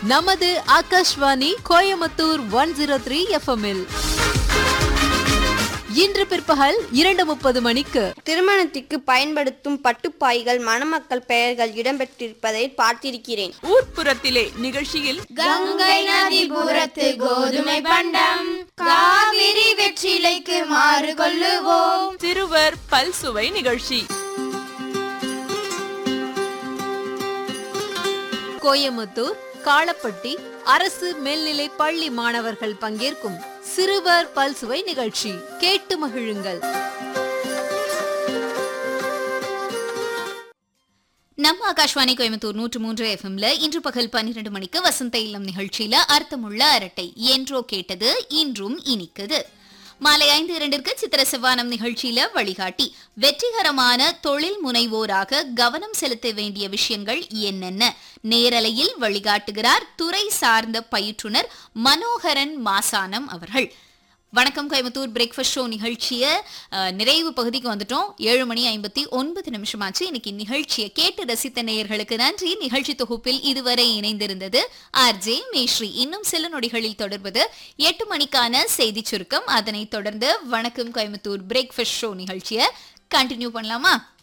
நமது Akashvani Coimbatore one zero three எஃப்எம்இல் இன்று பிற்பகல் இரண்டு முப்பது மணிக்கு திருமணத்திற்கு பயன்படுத்தும் பட்டுப்பாய்கள் மணமக்கள் பெயர்கள் இடம்பெற்றிருப்பதை பார்த்திருக்கிறேன் ஊர்ப்புறத்திலே நிகழ்ச்சியில் கங்கை நதிபுறத்து கோதுமை பண்டம் காவிரி வெற்றிலைக்கு மாறு கொள்ளுவோம் சிறுவர் பல்சுவை நிகழ்ச்சி கோயமுத்தூர் காளப்பட்டி அரசு மேல்நிலை பள்ளி மாணவர்கள் பங்கேற்கும் சிறுவர் பல்சுவை நிகழ்ச்சி கேட்டு மகிழுங்கள் நம்ம ஆகாஷ்வாணி கோயம்புத்தூர் நூற்று மூன்று எஃப்எம்ல இன்று பகல் பன்னிரண்டு மணிக்கு வசந்த இல்லம் நிகழ்ச்சியில அர்த்தமுள்ள அரட்டை என்றோ கேட்டது இன்றும் இனிக்குது மாலை ஐந்து இரண்டிற்கு சித்திர செவ்வானம் நிகழ்ச்சியில வழிகாட்டி வெற்றிகரமான தொழில் முனைவோராக கவனம் செலுத்த வேண்டிய விஷயங்கள் என்னென்ன நேரலையில் வழிகாட்டுகிறார் துறை சார்ந்த பயிற்றுனர் மனோகரன் மாசானம் அவர்கள் வணக்கம் கோயம்புத்தூர் பிரேக்ஃபாஸ்ட் ஷோ நிகழ்ச்சிய அஹ், நிறைவு பகுதிக்கு வந்துட்டோம் ஏழு மணி ஐம்பத்தி ஒன்பது நிமிஷமாச்சு இன்னைக்கு நிகழ்ச்சியை கேட்டு ரசித்த நேயர்களுக்கு நன்றி நிகழ்ச்சி தொகுப்பில் இதுவரை இணைந்திருந்தது ஆர்ஜே மேஸ்ரீ இன்னும் சில நொடிகளில் தொடர்வது எட்டு மணிக்கான செய்தி சுருக்கம் அதனைத் தொடர்ந்து வணக்கம் கோயம்புத்தூர் பிரேக்ஃபாஸ்ட் ஷோ நிகழ்ச்சியை கண்டினியூ பண்ணலாமா